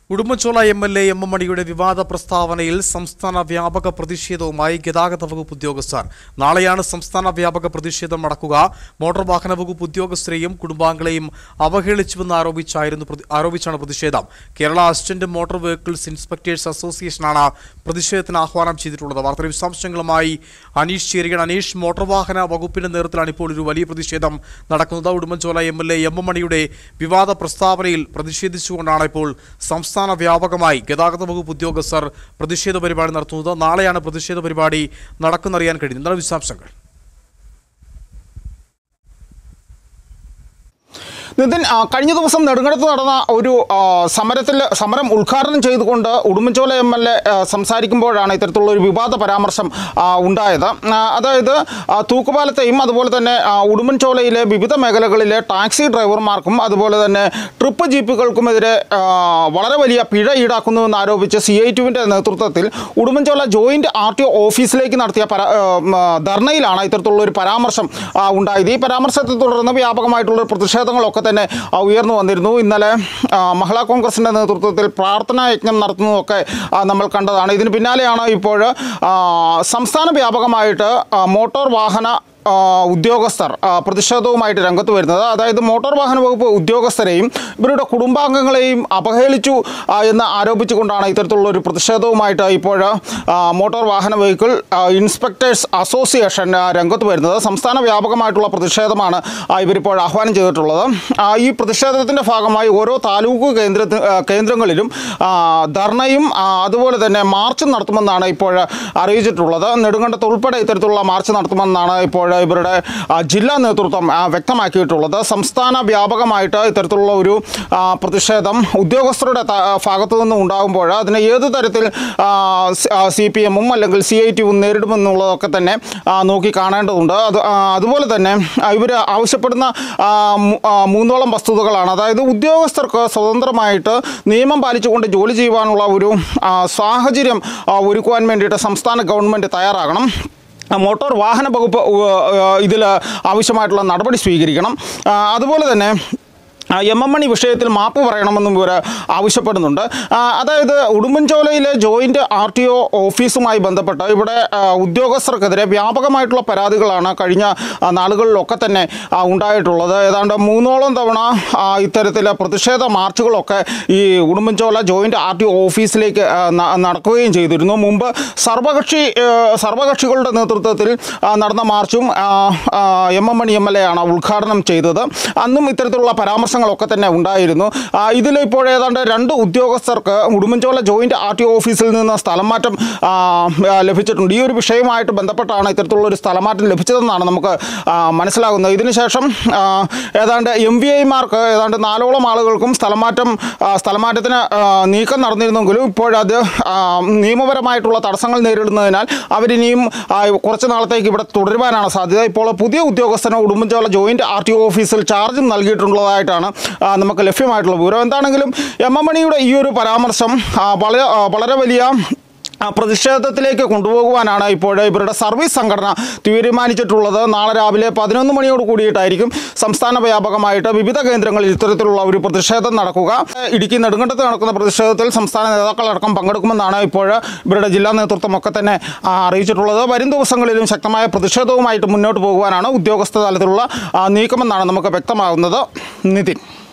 Udumbanchola M L A M M മണിയുടെ വിവാദ പ്രസ്താവനയിൽ സംസ്ഥാന വ്യാപക പ്രതിഷേധവുമായി ഗതാഗത വകുപ്പ് ഉദ്യോഗസ്ഥർ നാളെയാണ് സംസ്ഥാന വ്യാപക പ്രതിഷേധം നടക്കുക മോട്ടോർ വാഹന വകുപ്പ് ഉദ്യോഗസ്ഥരെയും കുടുംബാംഗങ്ങളെയും അവഹേളിച്ചുവെന്ന് ആരോപിച്ചായിരുന്നു പ്രതി- ആരോപിച്ചാണ് പ്രതിഷേധം Kerala assistant motor vehicles inspectors അസോസിയേഷനാണ് പ്രതിഷേധത്തിന് ആഹ്വാനം ചെയ്തിട്ടുള്ളത് വാർത്തയുടെ വിശദാംശങ്ങളുമായി അനീഷ് ചേരുകയാണ് അനീഷ് മോട്ടോർ വാഹന വകുപ്പിന്റെ നേതൃത്വത്തിലാണ് ഇപ്പോൾ ഒരു വലിയ പ്രതിഷേധം നടക്കുന്നത് Udumbanchola M L A M M മണിയുടെ വിവാദ പ്രസ്താവനയിൽ പ്രതിഷേധിച്ചുകൊണ്ടാണ് ഇപ്പോൾ സംസ്ഥാന വ്യാപകമായി ഗതാഗത വകുപ്പ് ഉദ്യോഗസ്ഥർ പ്രതിഷേധ പരിപാടി നടത്തുന്നത് നാളെയാണ് പ്രതിഷേധ പരിപാടി നടക്കുന്നറിയാൻ കഴിയുന്നത് എന്താണ് വിശദാംശങ്ങൾ നിതിൻ ആ, കഴിഞ്ഞ ദിവസം നെടുങ്കണ്ടത്ത് നടന്ന ഒരു ആ, സമരത്തിൽ സമരം ഉദ്ഘാടനം ചെയ്തുകൊണ്ട് ഉടുമ്പൻചോല എം എൽ എ സംസാരിക്കുമ്പോഴാണ് ഇത്തരത്തിലുള്ള ഒരു വിവാദ പരാമർശം ആ, ഉണ്ടായത് ആ, അതായത് ആ, തൂക്കുപാലത്തെയും അതുപോലെ തന്നെ ആ, ഉടുമ്പൻചോലയിലെ വിവിധ മേഖലകളിലെ ടാക്സി ഡ്രൈവർമാർക്കും അതുപോലെ തന്നെ ട്രിപ്പ് ജീപ്പുകൾക്കുമെതിരെ ആ, വളരെ വലിയ പിഴ ഈടാക്കുന്നുവെന്ന് ആരോപിച്ച് സി ഐ ടുവിൻ്റെ നേതൃത്വത്തിൽ Udumbanchola joint R T O ഓഫീസിലേക്ക് നടത്തിയ പരാ ആ, ഉം, ആ, ധർണയിലാണ് ഇത്തരത്തിലുള്ള ഒരു പരാമർശം ആ, ഉണ്ടായത് ഈ പരാമർശത്തെ തുടർന്ന് വ്യാപകമായിട്ടുള്ള പ്രതിഷേധങ്ങളൊക്കെ തന്നെ ആ, ഉയർന്നു വന്നിരുന്നു ഇന്നലെ ആ, മഹിളാ കോൺഗ്രസിൻ്റെ നേതൃത്വത്തിൽ പ്രാർത്ഥനാ യജ്ഞം നടത്തുന്നതൊക്കെ ആ, നമ്മൾ കണ്ടതാണ് ഇതിന് പിന്നാലെയാണ് ഇപ്പോൾ ആ, സംസ്ഥാന വ്യാപകമായിട്ട് ആ, മോട്ടോർ വാഹന ആ, ഉദ്യോഗസ്ഥർ ആ, പ്രതിഷേധവുമായിട്ട് രംഗത്ത് വരുന്നത് അതായത് മോട്ടോർ വാഹന വകുപ്പ് ഉദ്യോഗസ്ഥരെയും ഇവരുടെ കുടുംബാംഗങ്ങളെയും അപഹേളിച്ചു ആ, എന്ന് ആരോപിച്ചുകൊണ്ടാണ് ഇത്തരത്തിലുള്ള ഒരു പ്രതിഷേധവുമായിട്ട് ഇപ്പോൾ ആ, മോട്ടോർ വാഹന വെഹിക്കിൾ ആ, ഇൻസ്പെക്ടേഴ്സ് അസോസിയേഷൻ ആ, രംഗത്ത് വരുന്നത് സംസ്ഥാന വ്യാപകമായിട്ടുള്ള പ്രതിഷേധമാണ് ആ, ഇവരിപ്പോൾ ആഹ്വാനം ചെയ്തിട്ടുള്ളത് ആ, ഈ പ്രതിഷേധത്തിൻ്റെ ഭാഗമായി ഓരോ താലൂക്ക് കേന്ദ്ര കേന്ദ്രങ്ങളിലും ആ, ധർണയും ആ, അതുപോലെ തന്നെ മാർച്ചും നടത്തുമെന്നാണ് ഇപ്പോൾ അറിയിച്ചിട്ടുള്ളത് നെടുങ്കണ്ടത്ത് ഉൾപ്പെടെ ഇത്തരത്തിലുള്ള മാർച്ച് നടത്തുമെന്നാണ് ഇപ്പോൾ ഇവരുടെ ആ, ജില്ലാ നേതൃത്വം ആ, വ്യക്തമാക്കിയിട്ടുള്ളത് സംസ്ഥാന വ്യാപകമായിട്ട് ഇത്തരത്തിലുള്ള ഒരു ആ, പ്രതിഷേധം ഉദ്യോഗസ്ഥരുടെ ത- ഭാഗത്തു നിന്ന് ഉണ്ടാകുമ്പോൾ അതിനെ ഏത് തരത്തിൽ സി പി എമ്മും അല്ലെങ്കിൽ സി ഐ ടിയും നേരിടുമെന്നുള്ളതൊക്കെ തന്നെ ആ, നോക്കി കാണേണ്ടതുണ്ട് അത് ആ, അതുപോലെ തന്നെ ഇവർ ആവശ്യപ്പെടുന്ന ആ, മൂ- ആ, മൂന്നോളം വസ്തുതകളാണ് അതായത് ഉദ്യോഗസ്ഥർക്ക് സ്വതന്ത്രമായിട്ട് നിയമം പാലിച്ചുകൊണ്ട് ജോലി ചെയ്യുവാനുള്ള ഒരു ആ, സാഹചര്യം ആ, ഒരുക്കുവാൻ വേണ്ടിയിട്ട് സംസ്ഥാന ഗവൺമെൻറ് തയ്യാറാകണം ആ, മോട്ടോർ വാഹന വകുപ്പ് ഇതിൽ ആവശ്യമായിട്ടുള്ള നടപടി സ്വീകരിക്കണം ആ, അതുപോലെ തന്നെ ആ, എം എം മണി വിഷയത്തിൽ മാപ്പ് പറയണമെന്നും ഇവർ ആവശ്യപ്പെടുന്നുണ്ട് ആ, അതായത് ഉടുമ്പൻചോലയിലെ ജോയിൻ്റ് ആർ ടി ഒ ഓഫീസുമായി ബന്ധപ്പെട്ട് ഇവിടെ ആ, ഉദ്യോഗസ്ഥർക്കെതിരെ വ്യാപകമായിട്ടുള്ള പരാതികളാണ് കഴിഞ്ഞ ആ, നാളുകളിലൊക്കെ തന്നെ ആ, ഉണ്ടായിട്ടുള്ളത് ഏതാണ്ട് മൂന്നോളം തവണ ആ, ഇത്തരത്തിലെ പ്രതിഷേധ മാർച്ചുകളൊക്കെ ഈ Udumbanchola joint R T O ഓഫീസിലേക്ക് ആ, ന- നടക്കുകയും ചെയ്തിരുന്നു മുമ്പ് സർവകക്ഷി ആ, സർവകക്ഷികളുടെ നേതൃത്വത്തിൽ ആ, നടന്ന മാർച്ചും ആ, ആ, M M Mani M L A ആണ് ഉദ്ഘാടനം ചെയ്തത് അന്നും ഇത്തരത്തിലുള്ള പരാമർശങ്ങളൊക്കെ തന്നെ ഉണ്ടായിരുന്നു ആ, ഇതിൽ ഇപ്പോൾ ഏതാണ്ട് രണ്ട് ഉദ്യോഗസ്ഥർക്ക് ഉടുമ്പൻചോല ജോയിന്റ് ആർ ടി ഓഫീസിൽ നിന്ന് സ്ഥലം മാറ്റം ആ, ആ, ലഭിച്ചിട്ടുണ്ട് ഈ ഒരു വിഷയവുമായിട്ട് ബന്ധപ്പെട്ടാണ് ഇത്തരത്തിലുള്ള ഒരു സ്ഥലമാറ്റം ലഭിച്ചതെന്നാണ് നമുക്ക് ആ, മനസ്സിലാകുന്നത് ഇതിനുശേഷം ആ, ഏതാണ്ട് എം വി ഐമാർക്ക് ഏതാണ്ട് നാലോളം ആളുകൾക്കും സ്ഥലമാറ്റം ആ, സ്ഥലമാറ്റത്തിന് ആ, നീക്കം നടന്നിരുന്നെങ്കിലും ഇപ്പോഴത് ആ, നിയമപരമായിട്ടുള്ള തടസ്സങ്ങൾ നേരിടുന്നതിനാൽ അവരിനിയും ആ, കുറച്ച് നാളത്തേക്ക് ഇവിടെ തുടരുവാനാണ് സാധ്യത ഇപ്പോൾ പുതിയ ഉദ്യോഗസ്ഥന് ഉടുമ്പൻചോല ജോയിന്റ് ആർ ടി ഓഫീസിൽ ചാർജും നൽകിയിട്ടുള്ളതായിട്ടാണ് ആ, നമുക്ക് ലഭ്യമായിട്ടുള്ള വിവരം എന്താണെങ്കിലും എം എം മണിയുടെ ഈ ഒരു പരാമർശം ആ, വളരെ ആ, വളരെ വലിയ ആ, പ്രതിഷേധത്തിലേക്ക് കൊണ്ടുപോകുവാനാണ് ഇപ്പോൾ ഇവരുടെ സർവീസ് സംഘടന തീരുമാനിച്ചിട്ടുള്ളത് നാളെ രാവിലെ പതിനൊന്ന് മണിയോട് കൂടിയിട്ടായിരിക്കും സംസ്ഥാന വ്യാപകമായിട്ട് വിവിധ കേന്ദ്രങ്ങളിൽ ഇത്തരത്തിലുള്ള ഒരു പ്രതിഷേധം നടക്കുക ഇടുക്കി നെടുങ്കണ്ടത്ത് നടക്കുന്ന പ്രതിഷേധത്തിൽ സംസ്ഥാന നേതാക്കളടക്കം പങ്കെടുക്കുമെന്നാണ് ഇപ്പോൾ ഇവരുടെ ജില്ലാ നേതൃത്വം ഒക്കെ തന്നെ ആ, അറിയിച്ചിട്ടുള്ളത് വരും ദിവസങ്ങളിലും ശക്തമായ പ്രതിഷേധവുമായിട്ട് മുന്നോട്ട് പോകുവാനാണ് ഉദ്യോഗസ്ഥ തലത്തിലുള്ള ആ, നീക്കമെന്നാണ് നമുക്ക് വ്യക്തമാകുന്നത് നിതിൻ